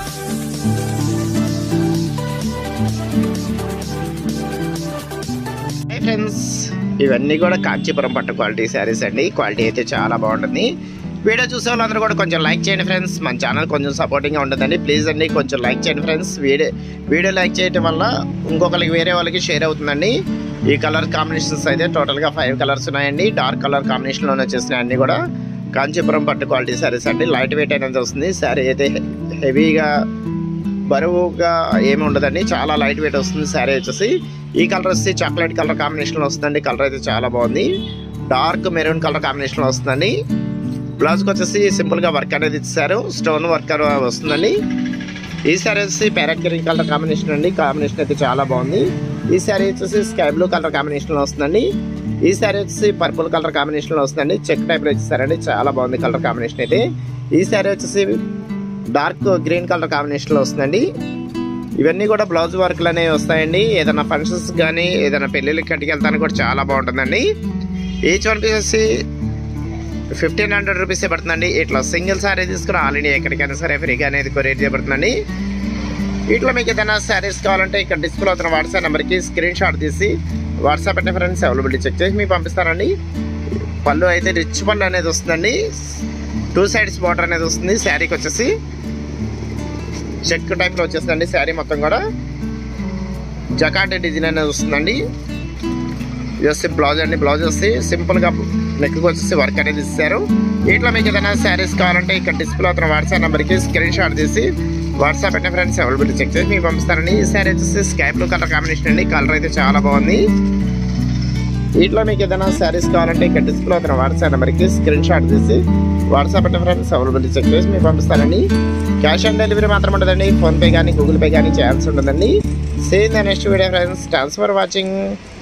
hi friends ఇవన్నీ కూడా కాంచీపురం పట్టు క్వాలిటీ శారీస్ అండి క్వాలిటీ అయితే చాలా బాగుంటుంది వీడియో చూసే వాళ్ళందరూ కూడా కొంచెం లైక్ చేయండి ఫ్రెండ్స్ మన ఛానల్ కొంచెం సపోర్టింగ్గా ఉంటుందండి ప్లీజ్ అండి కొంచెం లైక్ చేయండి ఫ్రెండ్స్ వీడియో వీడియో లైక్ చేయడం వల్ల ఇంకొకరికి వేరే వాళ్ళకి షేర్ అవుతుందండి ఈ కలర్ కాంబినేషన్స్ అయితే టోటల్గా ఫైవ్ కలర్స్ ఉన్నాయండి డార్క్ కలర్ కాంబినేషన్లోనే వచ్చేసినాయి అన్నీ కూడా కాంచీపురం పట్టు క్వాలిటీ శారీస్ అండి లైట్ వెయిట్ అనేది వస్తుంది శారీ అయితే హెవీగా బరువుగా ఏమి ఉండదండి చాలా లైట్ వెయిట్ వస్తుంది శారీ వచ్చేసి ఈ కలర్ వచ్చి చాక్లెట్ కలర్ కాంబినేషన్లో వస్తుందండి కలర్ అయితే చాలా బాగుంది డార్క్ మెరూన్ కలర్ కాంబినేషన్లో వస్తుందండి బ్లౌజ్కి వచ్చేసి సింపుల్గా వర్క్ అనేది ఇచ్చారు స్టోన్ వర్క్ వస్తుందండి ఈ శారీ వచ్చేసి ప్యారెట్ గ్రీన్ కలర్ కాంబినేషన్ అండి కాంబినేషన్ అయితే చాలా బాగుంది ఈ శారీ వచ్చేసి స్కై బ్లూ కలర్ కాంబినేషన్లో వస్తుందండి ఈ శారీ వచ్చేసి పర్పుల్ కలర్ కాంబినేషన్లో వస్తుందండి చెక్ టైప్లో ఇచ్చారండి చాలా బాగుంది కలర్ కాంబినేషన్ అయితే ఈ శారీ వచ్చేసి డార్క్ గ్రీన్ కలర్ కాంబినేషన్లో వస్తుందండి ఇవన్నీ కూడా బ్లౌజ్ వర్క్లు అనేవి వస్తాయండి ఏదైనా ఫంక్షన్స్ కానీ ఏదైనా పెళ్ళిళ్ళకి కట్టుకు వెళ్తానికి కూడా చాలా బాగుంటుందండి each one piece fifteen hundred రూపీసే పడుతుందండి ఇట్లా సింగిల్ సారీ తీసుకుని ఆల్ ఇండియా ఎక్కడికైనా సరే ఫ్రీగా అనేది కొరియర్ చేయబడుతుందండి వీటిలో మీకు ఏదైనా శారీస్ కావాలంటే ఇక్కడ డిస్ప్లే అవుతున్న వాట్సాప్ నెంబర్కి స్క్రీన్ షాట్ తీసి వాట్సాప్ అంటే ఫ్రెండ్స్ అవైలబిలిటీ చెక్ చేసి మీకు పంపిస్తారండి పళ్ళు అయితే రిచ్ పళ్ళు అనేది వస్తుందండి టూ సైడ్స్ బార్డర్ అనేది వస్తుంది శారీకి వచ్చేసి చెక్ టైప్లో వచ్చేస్తుందండి శారీ మొత్తం కూడా జకాట్ డిజైన్ అనేది వస్తుందండి ఇది వచ్చి బ్లౌజ్ అండి బ్లౌజ్ వచ్చి సింపుల్గా నెక్కి వచ్చేసి వర్క్ అనేది ఇస్తారు వీటిలో మీకు ఏదైనా శారీస్ కావాలంటే ఇక్కడ డిస్ప్లే అవుతున్న వాట్సాప్ నెంబర్కి స్క్రీన్ షాట్ తీసి వాట్సాప్ అంటే ఫ్రెండ్స్ అవైలబిలిటీ చెక్ చేసి మీకు పంపిస్తారండి ఈ శారీ వచ్చేసి స్కై బ్లూ కలర్ కాంబినేషన్ అండి కలర్ అయితే చాలా బాగుంది వీటిలో మీకు ఏదైనా శారీస్ కావాలంటే ఇక్కడ డిస్ప్లే అవుతున్న వాట్సాప్ నెంబర్కి స్క్రీన్ షాట్ తీసి వాట్సాప్ అంటే ఫ్రెండ్స్ అవైలబిలిటీ చెక్ చేసి మీకు పంపిస్తారండి క్యాష్ ఆన్ డెలివరీ మాత్రం ఉంటుందండి ఫోన్పే కానీ గూగుల్ పే కానీ చేయాల్సి ఉంటుందండి same the next video friends thanks for watching